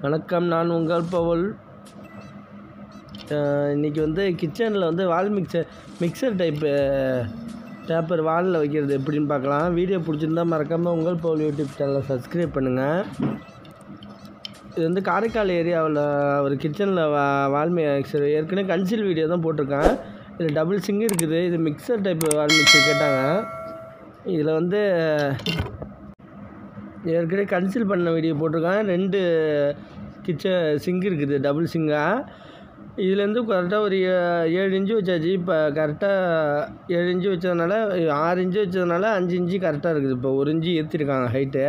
வணக்கம் நான் உங்கள் பவுல் அஹ் இன்னைக்கு வந்து கிச்சனில் வந்து வால் மிக்சர் மிக்சர் டைப்பு டேப்பர் வாலில் வைக்கிறது எப்படின்னு பார்க்கலாம் வீடியோ பிடிச்சிருந்தா மறக்காமல் உங்கள் பவுல் யூடியூப் சேனலை சப்ஸ்கிரைப் பண்ணுங்கள் இது வந்து காரைக்கால் ஏரியாவில் ஒரு கிச்சனில் வா வால் மிக்சர் ஏற்கனவே கன்சில் வீடியோ தான் போட்டிருக்கேன் இதில் டபுள் சிங்க் இருக்குது இது மிக்சர் டைப் வால் மிக்சர் கேட்டாங்க இதில் வந்து ஏற்கனவே கன்சில் பண்ண வீடியோ போட்டிருக்கேன் ரெண்டு கிச்சன் சிங்க் இருக்குது டபுள் சிங்காக இதுலேருந்து கரெக்டாக ஒரு ஏ- ஏழு இன்ச்சு வச்சாச்சு இப்போ கரெக்டாக ஏழு இன்ச்சு வச்சதுனால ஆறு இன்ச்சு வச்சதுனால அஞ்சு இன்ச்சு கரெக்டாக இருக்குது இப்போ ஒரு இன்ச்சு ஏற்றிருக்காங்க ஹைட்டு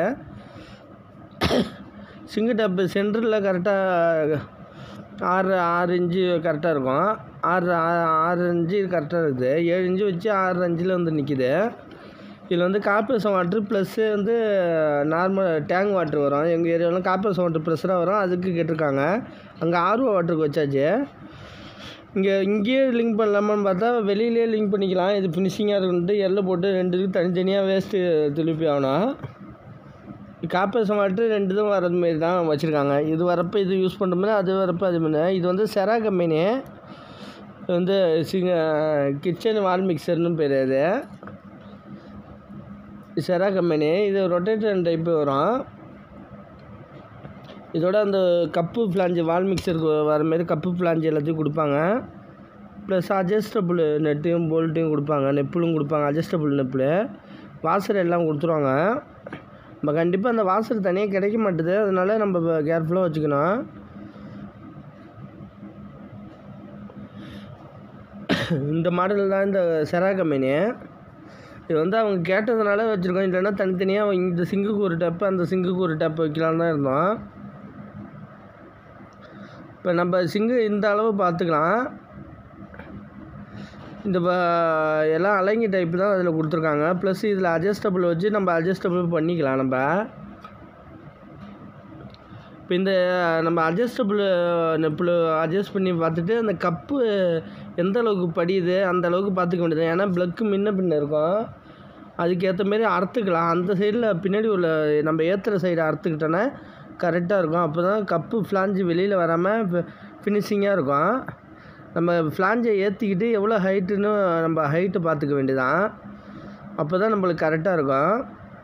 சிங்கு டப்பு சென்டரில் கரெக்டாக ஆறு ஆறு இன்ச்சு கரெக்டாக இருக்கும் ஆறு ஆ- ஆறு இன்ச்சு கரெக்டாக இருக்குது ஏழு இன்ச்சு வச்சு ஆறு அஞ்சில் வந்து நிற்கிது இதில் வந்து கார்பரேஷன் வாட்ரு ப்ளஸ்ஸு வந்து நார்மல் டேங்க் வாட்ரு வரும் எங்கள் ஏரியாவில் கார்பரேஷன் வாட்ரு ப்ரெஷராக வரும் அதுக்கு கேட்டிருக்காங்க அங்கே ஆர்ஓ வாட்டருக்கு வச்சாச்சு இங்கே இங்கேயே லிங்க் பண்ணலாமான்னு பார்த்தா வெளியிலே லிங்க் பண்ணிக்கலாம் இது ஃபினிஷிங்காக இருக்குன்ட்டு எல்லை போட்டு ரெண்டு இதுக்கு தனித்தனியாக வேஸ்ட்டு திருப்பி ஆகணும் கார்பரேஷன் வாட்ரு ரெண்டு இதுவும் வரது மாரி தான் வச்சுருக்காங்க இது வரப்போ இது யூஸ் பண்ணுற மாதிரி அது வரப்போ அது மாதிரி இது வந்து செரா கம்பெனி இது வந்து சிங்க கிச்சன் வால் மிக்சர்னு பேர் இது செரா கம்பெனி இது ரொட்டேட்டர் டைப்பு வரும் இதோட அந்த கப்பு ஃப்ளாஞ்சு வால் மிக்சருக்கு வர மாதிரி கப்பு ஃப்ளாஞ்சு எல்லாத்தையும் கொடுப்பாங்க ப்ளஸ் அட்ஜஸ்டபுள் நெட்டையும் போல்ட்டையும் கொடுப்பாங்க நெப்பிளும் கொடுப்பாங்க அட்ஜஸ்டபுள் நெப்பிள் வாசர் எல்லாம் கொடுத்துருவாங்க நம்ம கண்டிப்பாக அந்த வாசர் தனியாக கிடைக்க மாட்டுது அதனால நம்ம கேர்ஃபுல்லாக வச்சுக்கணும் இந்த மாடல் தான் இந்த செரா கம்பெனி இது வந்து அவங்க கேட்டதுனால வச்சுருக்கோம் இல்லைன்னா தனித்தனியாக இந்த சிங்குக்கு ஒரு டப்பு அந்த சிங்குக்கு ஒரு டப்பு வைக்கலான்னு தான் இருந்தோம் இப்போ நம்ம சிங்கு இந்த அளவு பார்த்துக்கலாம் இந்த ப- எல்லாம் அலங்கி டைப் தான் அதில் கொடுத்துருக்காங்க ப்ளஸ் இதில் அட்ஜஸ்டபிள் வச்சு நம்ம அட்ஜஸ்டபிள் பண்ணிக்கலாம் நம்ம இப்போ இந்த நம்ம அட்ஜஸ்டபிள் நெப்பில் அட்ஜஸ்ட் பண்ணி பார்த்துட்டு அந்த கப்பு எந்த அளவுக்கு படியுது அந்த அளவுக்கு பார்த்துக்க வேண்டியது ஏன்னா ப்ளக்கு முன்ன பின்ன இருக்கும் அதுக்கேற்ற மாரி அறுத்துக்கலாம் அந்த சைடில் பின்னாடி உள்ள நம்ம ஏற்றுற சைடு அறுத்துக்கிட்டோன்னா கரெக்டாக இருக்கும் அப்போ தான் கப்பு ஃப்ளாஞ்சு வெளியில் வராமல் ஃபினிஷிங்காக இருக்கும் நம்ம ஃப்ளாஞ்சை ஏற்றிக்கிட்டு எவ்வளோ ஹைட்டுன்னு நம்ம ஹைட்டு பார்த்துக்க வேண்டியதான் அப்போ தான் நம்மளுக்கு கரெக்டாக இருக்கும்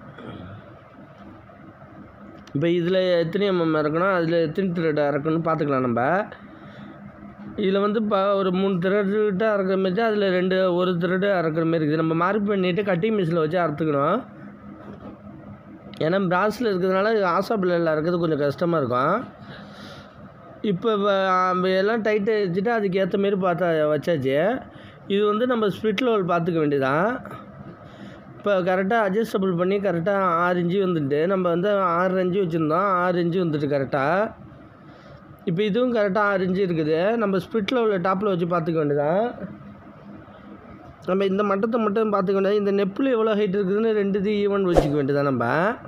இப்போ இதில் எத்தனை எம்எம் இறக்கணும் அதில் எத்தனை த்ரெட் இறக்கணும்னு பார்த்துக்கலாம் நம்ம இதில் வந்து இப்போ ஒரு மூணு த்ரெட்டு அறக்கிற மாரி தான் அதில் ரெண்டு ஒரு த்ரெட்டு அறக்கிற மாரி இருக்குது நம்ம மார்க் பண்ணிவிட்டு கட்டிங் மிஷினில் வச்சு அறுத்துக்கணும் ஏன்னா பிராஸில் இருக்கிறதுனால ஆசா பிள்ளைல இருக்கிறது கொஞ்சம் கஷ்டமாக இருக்கும் இப்போ வ- நம்ம எல்லாம் டைட்டு வச்சுட்டு அதுக்கு ஏற்ற மாரி பார்த்தா வச்சாச்சு இது வந்து நம்ம ஸ்பிட் லெவல் பார்த்துக்க வேண்டியதான் இப்போ கரெக்டாக அட்ஜஸ்டபிள் பண்ணி கரெக்டாக ஆறு இன்ச்சு வந்துட்டு நம்ம வந்து ஆறு இன்ச்சு வச்சுருந்தோம் ஆறு இன்ச்சு வந்துட்டு கரெக்டாக இப்போ இதுவும் கரெக்டாக ஆறு இன்ச்சு இருக்குது நம்ம ஸ்பிட் லெவலில் டாப்பில் வச்சு பார்த்துக்க வேண்டியதான் நம்ம இந்த மட்டத்தை மட்டும் பார்த்துக்க வேண்டியது இந்த நெப்பில் எவ்வளோ ஹைட் இருக்குதுன்னு ரெண்டு இது ஈவன் வச்சுக்க வேண்டியதான் நம்ம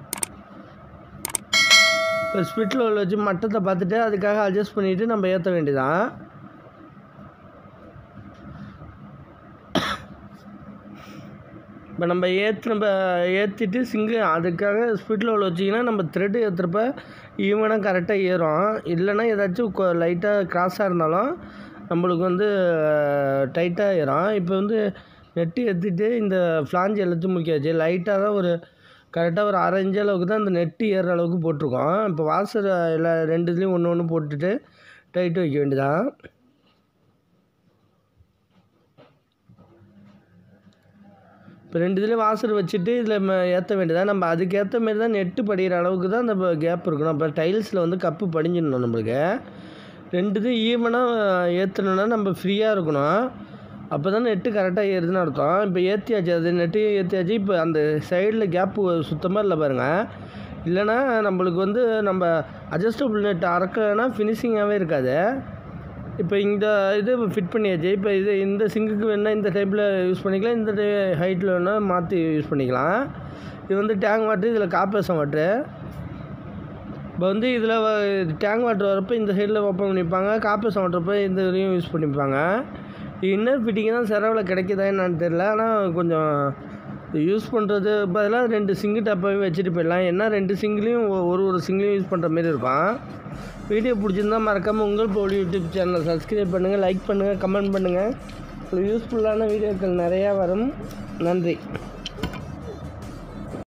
இப்போ ஸ்பிட் லெவலில் வச்சு மட்டத்தை பார்த்துட்டு அதுக்காக அட்ஜஸ்ட் பண்ணிவிட்டு நம்ம ஏற்ற வேண்டியதான் இப்போ நம்ம ஏற்று நம்ம ஏற்றிட்டு சிங்கு அதுக்காக ஸ்பீட் லெவல் வச்சிங்கன்னா நம்ம த்ரெட்டு ஏற்றுறப்ப ஈவனாக கரெக்டாக ஏறும் இல்லைன்னா ஏதாச்சும் லைட்டாக கிராஸாக இருந்தாலும் நம்மளுக்கு வந்து டைட்டாக ஏறும் இப்போ வந்து நெட்டு ஏற்றிட்டு இந்த ஃப்ளாஞ்ச் எல்லாத்தையும் முக்கியாச்சு லைட்டாக தான் ஒரு கரெக்டாக ஒரு அரை இன்ச் அளவுக்கு தான் இந்த நெட்டு ஏறுற அளவுக்கு போட்டிருக்கோம் இப்போ வாசர் எல்லா ரெண்டு இதுலேயும் ஒன்று ஒன்று போட்டுட்டு டைட்டு வைக்க வேண்டியதான் இப்போ ரெண்டு இதில் வாசர் வச்சுட்டு இதில் ஏற்ற வேண்டியதான் நம்ம அதுக்கேற்ற மாரி தான் நெட்டு படிக்கிற அளவுக்கு தான் அந்த கேப் இருக்கணும் அப்போ டைல்ஸில் வந்து கப்பு படிஞ்சிடணும் நம்மளுக்கு ரெண்டு இது ஈவனாக ஏற்றணுன்னா நம்ம ஃப்ரீயாக இருக்கணும் அப்போ தான் நெட்டு கரெக்டாக ஏறுதுன்னு அர்த்தம் இப்போ ஏற்றியாச்சு அது நெட்டு ஏற்றியாச்சு இப்போ அந்த சைடில் கேப்பு சுத்தமாக இல்லை பாருங்கள் இல்லைன்னா நம்மளுக்கு வந்து நம்ம அட்ஜஸ்டபிள் நெட் அறக்கலைன்னா ஃபினிஷிங்காகவே இருக்காது இப்போ இந்த இது ஃபிட் பண்ணியாச்சு இப்போ இது இந்த சிங்குக்கு வேணால் இந்த டைப்பில் யூஸ் பண்ணிக்கலாம் இந்த ஹைட்டில் வேணால் மாற்றி யூஸ் பண்ணிக்கலாம் இது வந்து டேங்க் வாட்ரு இதில் காப்பேசம் வாட்ரு இப்போ வந்து இதில் டேங்க் வாட்டர் வரப்போ இந்த சைடில் ஓப்பன் பண்ணிப்பாங்க காப்பேசம் வாட்டரப்போ இந்த இதுலேயும் யூஸ் பண்ணிப்பாங்க இன்னர் ஃபிட்டிங் தான் செலவில் கிடைக்குதா என்னன்னு தெரில ஆனால் கொஞ்சம் இது யூஸ் பண்ணுறது பதிலாக ரெண்டு சிங்கு டப்பாவே வச்சுட்டு போயிடலாம் ஏன்னா ரெண்டு சிங்கிலையும் ஒரு ஒரு சிங்கிலையும் யூஸ் பண்ணுற மாரி இருக்கும் வீடியோ பிடிச்சிருந்தா மறக்காமல் உங்கள் போலி யூடியூப் சேனலை சப்ஸ்கிரைப் பண்ணுங்கள் லைக் பண்ணுங்கள் கமெண்ட் பண்ணுங்கள் யூஸ்ஃபுல்லான வீடியோக்கள் நிறையா வரும் நன்றி